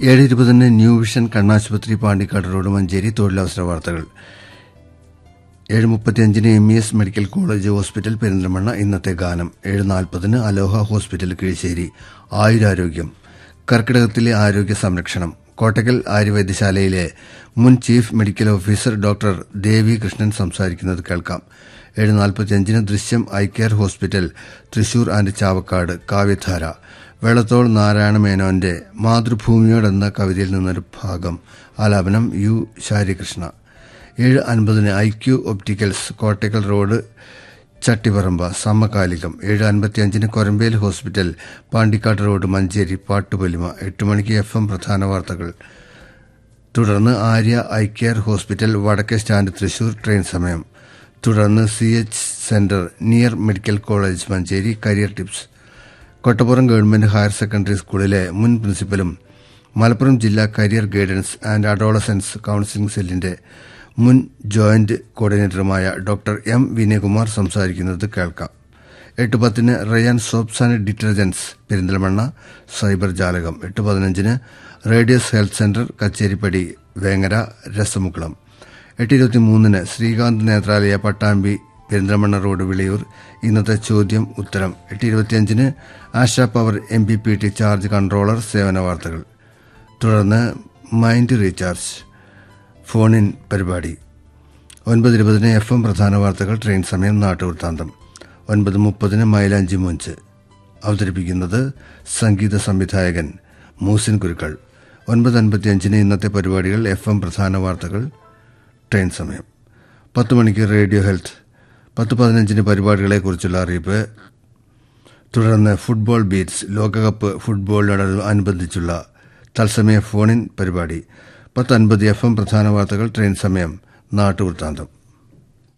ഏഴ് ഇരുപതിന് new vision കണ്ണാശുപത്രി പാണ്ടിക്കാട് റോഡ് മഞ്ചേരി തൊഴിലവസര വാർത്തകൾ ഏഴ് മുപ്പത്തിയഞ്ചിന് M E S medical college hospital Perinthalmanna ഇന്നത്തെ ഗാനം ഏഴ് നാൽപ്പതിന് അലോഹ ഹോസ്പിറ്റൽ കിഴിശ്ശേരി ആയുരാരോഗ്യം കർക്കിടകത്തിലെ ആരോഗ്യ സംരക്ഷണം കോട്ടക്കൽ ആര്യവൈദ്യശാലയിലെ മുൻ chief medical officer doctor Devi Krishnan സംസാരിക്കുന്നത് കേൾക്കാം ഏഴ് നാൽപ്പത്തിയഞ്ചിന് Drishyam eye care hospital Thrissur and Chavakkad കാവ്യധാര വെള്ളത്തോൾ നാരായണ മേനോന്റെ മാതൃഭൂമിയോട് എന്ന കവിതയിൽ നിന്നൊരു ഭാഗം ആലാപനം യു ശാരികൃഷ്ണ ഏഴ് അൻപതിന് I Q opticals Kottakkal road Chattiparamba സമകാലികം ഏഴ് അൻപത്തിയഞ്ചിന് കൊരമ്പേൽ ഹോസ്പിറ്റൽ പാണ്ടിക്കാട് റോഡ് മഞ്ചേരി പാട്ടുപൊലിമ എട്ട് മണിക്ക് എഫ് എം പ്രധാന വാർത്തകൾ തുടർന്ന് ആര്യ ഐ കെയർ ഹോസ്പിറ്റൽ വടക്കേ സ്റ്റാൻഡ് തൃശൂർ ട്രെയിൻ സമയം തുടർന്ന് C H centre near medical college Manjeri career tips Kottappuram government higher secondary സ്കൂളിലെ മുൻ പ്രിൻസിപ്പലും മലപ്പുറം ജില്ലാ career guidance and adolescence counselling സെല്ലിന്റെ മുൻ ജോയിന്റ് കോർഡിനേറ്ററുമായ ഡോക്ടർ എം വിനയകുമാർ സംസാരിക്കുന്നത് കേൾക്കാം എട്ട് പത്തിന് Ryan soaps and detergents Perinthalmanna cyber ജാലകം എട്ട് പതിനഞ്ചിന് radius health centre Kacheripadi Vengara രസമുക്കുളം എട്ട് ഇരുപത്തി മൂന്നിന് ശ്രീകാന്ത് നേത്രാലയ പട്ടാമ്പി പെരിന്തൽമണ്ണ റോഡ് വിളിയൂർ ഇന്നത്തെ ചോദ്യം ഉത്തരം എട്ട് ഇരുപത്തിയഞ്ചിന് Asha power M P P T charge controller സേവന വാർത്തകൾ തുടർന്ന് മൈൻഡ് റീചാർജ് ഫോൺ ഇൻ പരിപാടി ഒൻപത് ഇരുപതിന് എഫ് എം പ്രധാന വാർത്തകൾ ട്രെയിൻ സമയം നാട്ടുവൃത്താന്തം ഒൻപത് മുപ്പതിന് മൈലാഞ്ചി മുഞ്ച് അവതരിപ്പിക്കുന്നത് സംഗീത സംവിധായകൻ മൂസിൻ കുരുക്കൾ ഒൻപത് അൻപത്തിയഞ്ചിന് ഇന്നത്തെ പരിപാടികൾ എഫ് എം പ്രധാന വാർത്തകൾ ട്രെയിൻ സമയം പത്ത് മണിക്ക് റേഡിയോ ഹെൽത്ത് പത്ത് പതിനഞ്ചിന് പരിപാടികളെക്കുറിച്ചുള്ള അറിയിപ്പ് തുടർന്ന് ഫുട്ബോൾ ബീറ്റ്സ് ലോകകപ്പ് ഫുട്ബോളിനോടനുബന്ധിച്ചുള്ള തത്സമയ ഫോണിൻ പരിപാടി പത്ത് അൻപത് എഫ് എം പ്രധാന വാർത്തകൾ ട്രെയിൻ സമയം നാട്ടുവൃത്താന്തം